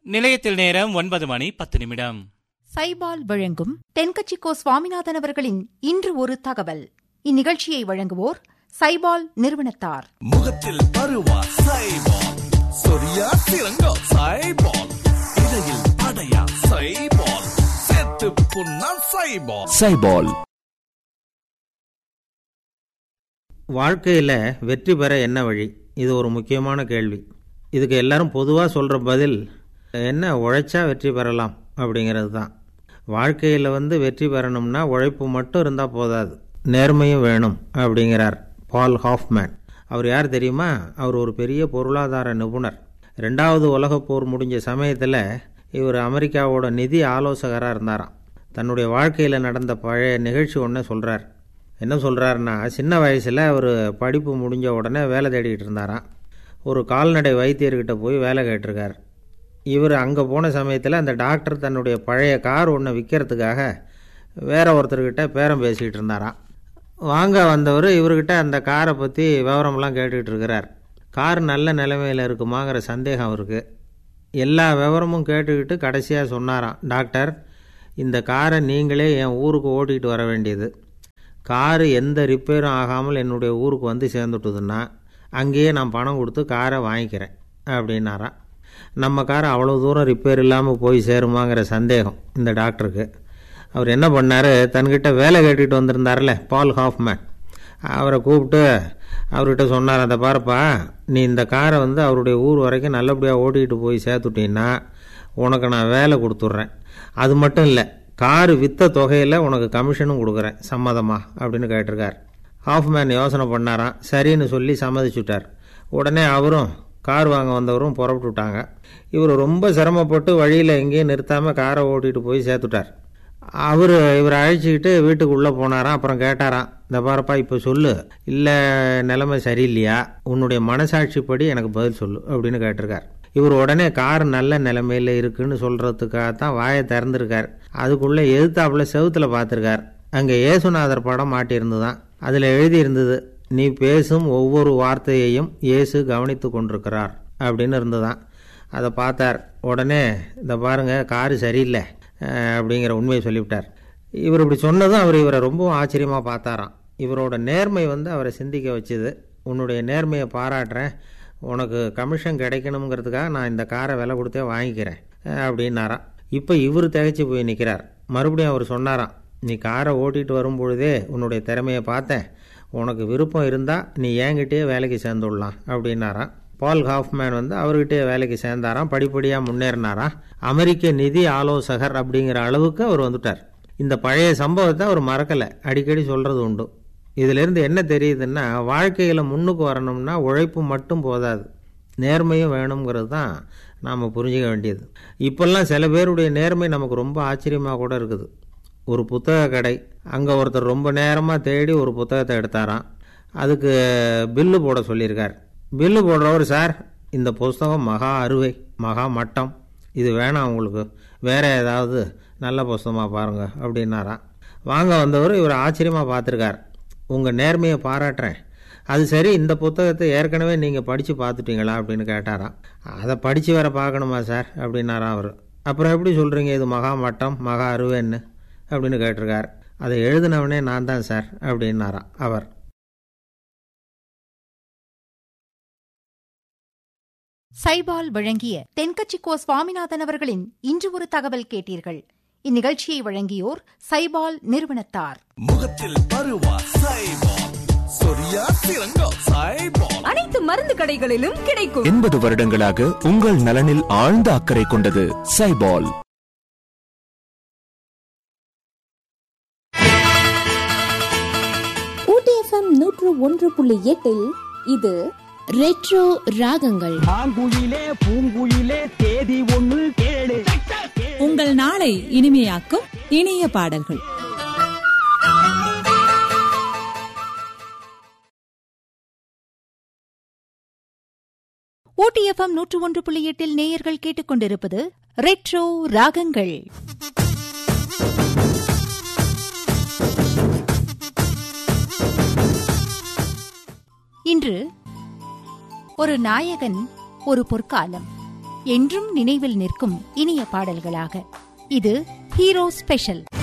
நிலையத்தில் நேரம் ஒன்பது மணி பத்து நிமிடம் சைபால் வழங்கும் தென்கட்சிக்கோ சுவாமிநாதன் அவர்களின் இன்று ஒரு தகவல் இந்நிகழ்ச்சியை வழங்குவோர் சைபால் நிறுவனத்தார் முகத்தில் பருவா சைபால் சொரியா சிறங்கோ சைபால் இடையில் படையா சைபால் செத்து புண்ணா சைபால் சைபால் வாழ்க்கையில் வெற்றி பெற என்ன வழி இது ஒரு முக்கியமான கேள்வி இதுக்கு எல்லாரும் பொதுவாக சொல்கிற பதில் என்ன உழைச்சா வெற்றி பெறலாம் அப்படிங்கிறது தான் வாழ்க்கையில் வந்து வெற்றி பெறணும்னா உழைப்பு மட்டும் இருந்தால் போதாது நேர்மையும் வேணும் அப்படிங்கிறார் பால் ஹாஃப்மேன் அவர் யார் தெரியுமா அவர் ஒரு பெரிய பொருளாதார நிபுணர் ரெண்டாவது உலகப் போர் முடிஞ்ச சமயத்தில் இவர் அமெரிக்காவோட நிதி ஆலோசகராக இருந்தாராம் தன்னுடைய வாழ்க்கையில் நடந்த பழைய நிகழ்ச்சி ஒன்று சொல்கிறார் என்ன சொல்கிறாருன்னா சின்ன வயசில் அவர் படிப்பு முடிஞ்ச உடனே வேலை தேடிக்கிட்டு இருந்தாராம் ஒரு கால்நடை வைத்தியர்கிட்ட போய் வேலை கேட்டிருக்கார் இவர் அங்கே போன சமயத்தில் அந்த டாக்டர் தன்னுடைய பழைய கார் ஒன்று விற்கிறதுக்காக வேற ஒருத்தர்கிட்ட பேரம் பேசிக்கிட்டு இருந்தாராம் வாங்க வந்தவர் இவர்கிட்ட அந்த காரை பற்றி விவரம்லாம் கேட்டுக்கிட்டு இருக்கிறார் கார் நல்ல நிலைமையில் இருக்குமாங்கிற சந்தேகம் அவருக்கு எல்லா விவரமும் கேட்டுக்கிட்டு கடைசியாக சொன்னாராம் டாக்டர் இந்த காரை நீங்களே என் ஊருக்கு ஓட்டிகிட்டு வர வேண்டியது காரு எந்த ரிப்பேரும் ஆகாமல் என்னுடைய ஊருக்கு வந்து சேர்ந்துட்டுதுன்னா அங்கேயே நான் பணம் கொடுத்து காரை வாங்கிக்கிறேன் அப்படின்னாராம் நம்ம கார் அவ்வளோ தூரம் ரிப்பேர் இல்லாமல் போய் சேருமாங்கிற சந்தேகம் இந்த டாக்டருக்கு அவர் என்ன பண்ணார் தன்கிட்ட வேலை கேட்டுட்டு வந்திருந்தார்ல பால் ஹாஃப்மேன் அவரை கூப்பிட்டு அவர்கிட்ட சொன்னார் அந்த பாருப்பா நீ இந்த காரை வந்து அவருடைய ஊர் வரைக்கும் நல்லபடியாக ஓட்டிகிட்டு போய் சேர்த்துட்டீங்கன்னா உனக்கு நான் வேலை கொடுத்துட்றேன் அது மட்டும் இல்லை காரு விற்ற தொகையில் உனக்கு கமிஷனும் கொடுக்குறேன் சம்மதமா அப்படின்னு கேட்டிருக்கார் ஹாஃப்மேன் யோசனை பண்ணாராம் சரின்னு சொல்லி சம்மதிச்சுட்டார் உடனே அவரும் கார் வாங்க வந்தவரும் புறப்பட்டு விட்டாங்க இவர் ரொம்ப சிரமப்பட்டு வழியில் எங்கேயும் நிறுத்தாமல் காரை ஓட்டிகிட்டு போய் சேர்த்துட்டார் அவர் இவரை அழைச்சிக்கிட்டு வீட்டுக்குள்ளே போனாராம் அப்புறம் கேட்டாராம் இந்த பாருப்பா இப்போ சொல்லு இல்லை நிலைமை சரியில்லையா உன்னுடைய மனசாட்சிப்படி எனக்கு பதில் சொல்லு அப்படின்னு கேட்டிருக்கார் இவர் உடனே கார் நல்ல நிலைமையில் இருக்குன்னு சொல்கிறதுக்காக தான் வாயை திறந்துருக்கார் அதுக்குள்ளே எதிர்த்தாப்புல செவுத்துல பார்த்துருக்கார் அங்கே இயேசுநாதர் படம் மாட்டியிருந்துதான் அதில் எழுதியிருந்தது நீ பேசும் ஒவ்வொரு வார்த்தையையும் இயேசு கவனித்து கொண்டிருக்கிறார் அப்படின்னு இருந்துதான் அதை பார்த்தார் உடனே இந்த பாருங்க காரு சரியில்லை அஹ், அப்படிங்கிற உண்மையை சொல்லிவிட்டார் இவர் இப்படி சொன்னதும் அவர் இவரை ரொம்பவும் ஆச்சரியமாக பார்த்தாராம் இவரோட நேர்மை வந்து அவரை சிந்திக்க வச்சுது உன்னுடைய நேர்மையை பாராட்டுறேன் உனக்கு கமிஷன் கிடைக்கணுங்கிறதுக்காக நான் இந்த காரை விலை கொடுத்தே வாங்கிக்கிறேன் அஹ், அப்படின்னாராம் இப்போ இவர் திகைச்சு போய் நிற்கிறார் மறுபடியும் அவர் சொன்னாராம் நீ காரை ஓட்டிகிட்டு வரும் பொழுதே உன்னுடைய திறமையை பார்த்தேன் உனக்கு விருப்பம் இருந்தால் நீ என்கிட்டயே வேலைக்கு சேர்ந்துடலாம் அப்படின்னாராம் பால் ஹாஃப்மேன் வந்து அவர்கிட்டயே வேலைக்கு சேர்ந்தாராம் படிப்படியாக முன்னேறினாராம் அமெரிக்க நிதி ஆலோசகர் அப்படிங்கிற அளவுக்கு அவர் வந்துட்டார் இந்த பழைய சம்பவத்தை அவர் மறக்கலை அடிக்கடி சொல்கிறது உண்டு இதிலிருந்து என்ன தெரியுதுன்னா வாழ்க்கையில் முன்னுக்கு வரணும்னா உழைப்பு மட்டும் போதாது நேர்மையும் வேணுங்கிறது தான் நாம் புரிஞ்சுக்க வேண்டியது இப்போல்லாம் சில பேருடைய நேர்மை நமக்கு ரொம்ப ஆச்சரியமாக கூட இருக்குது ஒரு புத்தக கடை அங்கே ஒருத்தர் ரொம்ப நேரமாக தேடி ஒரு புத்தகத்தை எடுத்தாராம் அதுக்கு பில்லு போட சொல்லியிருக்கார் பில்லு போடுறவர் சார் இந்த புஸ்தகம் மகா அறுவை மகா மட்டம் இது வேணாம் உங்களுக்கு வேற ஏதாவது நல்ல புஸ்தகமாக பாருங்க அப்படின்னாராம் வாங்க வந்தவர் இவர் ஆச்சரியமாக பார்த்துருக்கார் உங்கள் நேர்மையை பாராட்டுறேன் அது சரி இந்த புத்தகத்தை ஏற்கனவே நீங்கள் படித்து பார்த்துட்டீங்களா அப்படின்னு கேட்டாராம் அதை படித்து வேற பார்க்கணுமா சார் அப்படின்னாராம் அவர் அப்புறம் எப்படி சொல்கிறீங்க இது மகா மட்டம் மகா அருவேன்னு அப்படின்னு கேட்டிருக்கார் அதை எழுதினவனே நான் தான் சார் அப்படின்னாராம் அவர் சைபால் வழங்கிய தென்கட்சிக்கோ சுவாமிநாதன் அவர்களின் இன்று ஒரு தகவல் கேட்டீர்கள் இந்நிகழ்ச்சியை வழங்கியோர் சைபால் நிறுவனத்தார் முகத்தில் பருவா சைபால் சொரியா சிறங்கோ சைபால் அனைத்து மருந்து கடைகளிலும் கிடைக்கும் எண்பது வருடங்களாக உங்கள் நலனில் ஆழ்ந்த அக்கறை கொண்டது சைபால் ஊட்டி எஃப்எம் நூற்று ஒன்று புள்ளி எட்டில் இது ரெட்ரோ ராகங்கள் ஆங்குயிலே பூங்குயிலே தேதி ஒண்ணு கேளு உங்கள் நாளை இனிமையாக்கும் இனிய பாடல்கள் ஓடிஎஃப்எம் நூற்று ஒன்று புள்ளி எட்டில் நேயர்கள் கேட்டுக்கொண்டிருப்பது ரெட்ரோ ராகங்கள் இன்று ஒரு நாயகன் ஒரு பொற்காலம் என்றும் நினைவில் நிற்கும் இனிய பாடல்களாக இது ஹீரோ ஸ்பெஷல்